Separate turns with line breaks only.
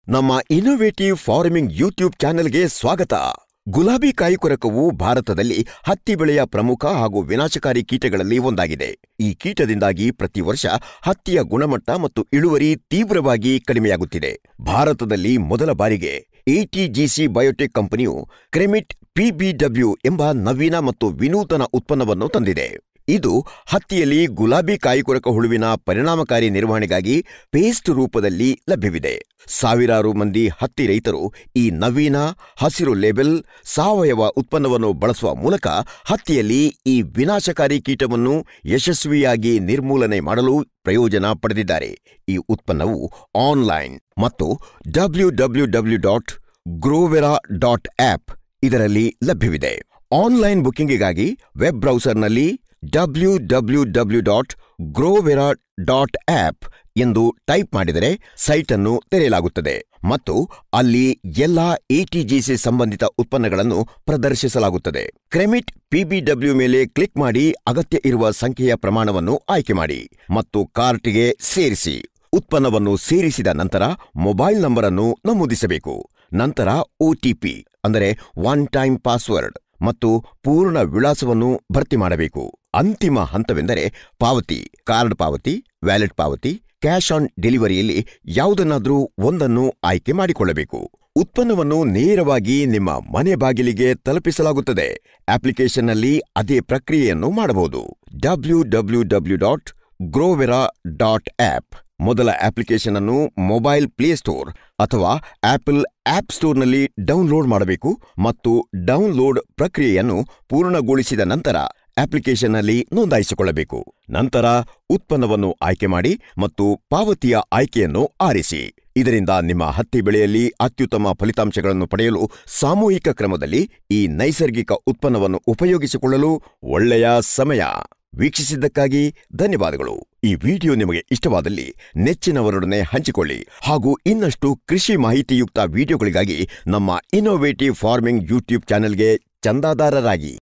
ನಮ್ಮ innovative farming YouTube ಚಾನೆಲ್ಗೆ ಸ್ವಾಗತ ಗುಲಾಬಿ ಕಾಯಿ ಕೊರಕವು ಭಾರತದಲ್ಲಿ ಹತ್ತಿ ಬೆಳೆಯ ಪ್ರಮುಖ ಹಾಗೂ ವಿನಾಶಕಾರಿ ಕೀಟಗಳಲ್ಲಿ ಒಂದಾಗಿದೆ ಈ ಕೀಟದಿಂದಾಗಿ ಪ್ರತಿ ವರ್ಷ ಹತ್ತಿಯ ಗುಣಮಟ್ಟ ಮತ್ತು ಇಳುವರಿ ತೀವ್ರವಾಗಿ ಕಡಿಮೆಯಾಗುತ್ತಿದೆ ಭಾರತದಲ್ಲಿ ಮೊದಲ ಬಾರಿಗೆ ಎಟಿಜಿಸಿ ಬಯೋಟೆಕ್ ಕಂಪನಿಯು ಕ್ರೆಮಿಟ್ ಪಿಬಿಡಬ್ಲ್ಯೂ ಎಂಬ ನವೀನ ಮತ್ತು ವಿನೂತನ ಉತ್ಪನ್ನವನ್ನು ತಂದಿದೆ ಇದು ಹತ್ತಿಯಲ್ಲಿ ಗುಲಾಬಿ ಕಾಯಿಕೊರಕ ಹುಳುವಿನ ಪರಿಣಾಮಕಾರಿ ನಿರ್ವಹಣೆಗಾಗಿ ಪೇಸ್ಟ್ ರೂಪದಲ್ಲಿ ಲಭ್ಯವಿದೆ ಸಾವಿರಾರು ಮಂದಿ ಹತ್ತಿ ರೈತರು ಈ ನವೀನ ಹಸಿರು ಲೇಬಲ್ ಸಾವಯವ ಉತ್ಪನ್ನವನ್ನು ಬಳಸುವ ಮೂಲಕ ಹತ್ತಿಯಲ್ಲಿ ಈ ವಿನಾಶಕಾರಿ ಕೀಟವನ್ನು ಯಶಸ್ವಿಯಾಗಿ ನಿರ್ಮೂಲನೆ ಮಾಡಲು ಪ್ರಯೋಜನ ಪಡೆದಿದ್ದಾರೆ ಈ ಉತ್ಪನ್ನವು ಆನ್ಲೈನ್ ಮತ್ತು W W W dot Grovera dot app ಇದರಲ್ಲಿ ಲಭ್ಯವಿದೆ ಆನ್ಲೈನ್ ಬುಕ್ಕಿಂಗಿಗಾಗಿ ವೆಬ್ ಬ್ರೌಸರ್ನಲ್ಲಿ W W W dot Grovera dot app ಎಂದು ಟೈಪ್ ಮಾಡಿದರೆ ಸೈಟ್ ಅನ್ನು ತೆರೆಯಲಾಗುತ್ತದೆ ಮತ್ತು ಅಲ್ಲಿ ಎಲ್ಲಾ ಎಟಿಜಿಸಿ ಸಂಬಂಧಿತ ಉತ್ಪನ್ನಗಳನ್ನು ಪ್ರದರ್ಶಿಸಲಾಗುತ್ತದೆ ಕ್ರೆಮಿಟ್ ಪಿಬಿಡಬ್ಲ್ಯೂ ಮೇಲೆ ಕ್ಲಿಕ್ ಮಾಡಿ ಅಗತ್ಯ ಇರುವ ಸಂಖ್ಯೆಯ ಪ್ರಮಾಣವನ್ನು ಆಯ್ಕೆ ಮಾಡಿ ಮತ್ತು ಕಾರ್ಟ್ಗೆ ಸೇರಿಸಿ ಉತ್ಪನ್ನವನ್ನು ಸೇರಿಸಿದ ನಂತರ ಮೊಬೈಲ್ ನಂಬರ್ ಅನ್ನು ನಮೂದಿಸಬೇಕು ನಂತರ ಒಟಿಪಿ ಅಂದರೆ ಒನ್ ಟೈಮ್ ಪಾಸ್ವರ್ಡ್ ಮತ್ತು ಪೂರ್ಣ ವಿಳಾಸವನ್ನು ಭರ್ತಿ ಮಾಡಬೇಕು ಅಂತಿಮ ಹಂತವೆಂದರೆ ಪಾವತಿ ಕಾರ್ಡ್ ಪಾವತಿ ವ್ಯಾಲೆಟ್ ಪಾವತಿ ಕ್ಯಾಶ್ ಆನ್ ಡೆಲಿವರಿಯಲ್ಲಿ ಯಾವುದನ್ನಾದರೂ ಒಂದನ್ನು ಆಯ್ಕೆ ಮಾಡಿಕೊಳ್ಳಬೇಕು ಉತ್ಪನ್ನವನ್ನು ನೇರವಾಗಿ ನಿಮ್ಮ ಮನೆ ಬಾಗಿಲಿಗೆ ತಲುಪಿಸಲಾಗುತ್ತದೆ ಅಪ್ಲಿಕೇಶನ್ನಲ್ಲಿ ಅದೇ ಪ್ರಕ್ರಿಯೆಯನ್ನು ಮಾಡಬಹುದು W W W dot Grovera dot app ಮೊದಲ ಅಪ್ಲಿಕೇಶನ್ ಅನ್ನು ಮೊಬೈಲ್ ಪ್ಲೇಸ್ಟೋರ್ ಅಥವಾ ಆಪಲ್ ಆಪ್ ಸ್ಟೋರ್ನಲ್ಲಿ ಡೌನ್ಲೋಡ್ ಮಾಡಬೇಕು ಮತ್ತು ಡೌನ್ಲೋಡ್ ಪ್ರಕ್ರಿಯೆಯನ್ನು ಪೂರ್ಣಗೊಳಿಸಿದ ನಂತರ ಅಪ್ಲಿಕೇಶನ್ನಲ್ಲಿ ನೋಂದಾಯಿಸಿಕೊಳ್ಳಬೇಕು ನಂತರ ಉತ್ಪನ್ನವನ್ನು ಆಯ್ಕೆ ಮಾಡಿ ಮತ್ತು ಪಾವತಿಯ ಆಯ್ಕೆಯನ್ನು ಆರಿಸಿ ಇದರಿಂದ ನಿಮ್ಮ ಹತ್ತಿ ಬೆಳೆಯಲ್ಲಿ ಅತ್ಯುತ್ತಮ ಫಲಿತಾಂಶಗಳನ್ನು ಪಡೆಯಲು ಸಾಮೂಹಿಕ ಕ್ರಮದಲ್ಲಿ ಈ ನೈಸರ್ಗಿಕ ಉತ್ಪನ್ನವನ್ನು ಉಪಯೋಗಿಸಿಕೊಳ್ಳಲು ಒಳ್ಳೆಯ ಸಮಯ ವೀಕ್ಷಿಸಿದ್ದಕ್ಕಾಗಿ ಧನ್ಯವಾದಗಳು ಈ ವಿಡಿಯೋ ನಿಮಗೆ ಇಷ್ಟವಾದಲ್ಲಿ ನೆಚ್ಚಿನವರೊಡನೆ ಹಂಚಿಕೊಳ್ಳಿ ಹಾಗೂ ಇನ್ನಷ್ಟು ಕೃಷಿ ಮಾಹಿತಿಯುಕ್ತ ವಿಡಿಯೋಗಳಿಗಾಗಿ ನಮ್ಮ ಇನ್ನೋವೇಟಿವ್ ಫಾರ್ಮಿಂಗ್ ಯೂಟ್ಯೂಬ್ ಚಾನೆಲ್ಗೆ ಚಂದಾದಾರರಾಗಿ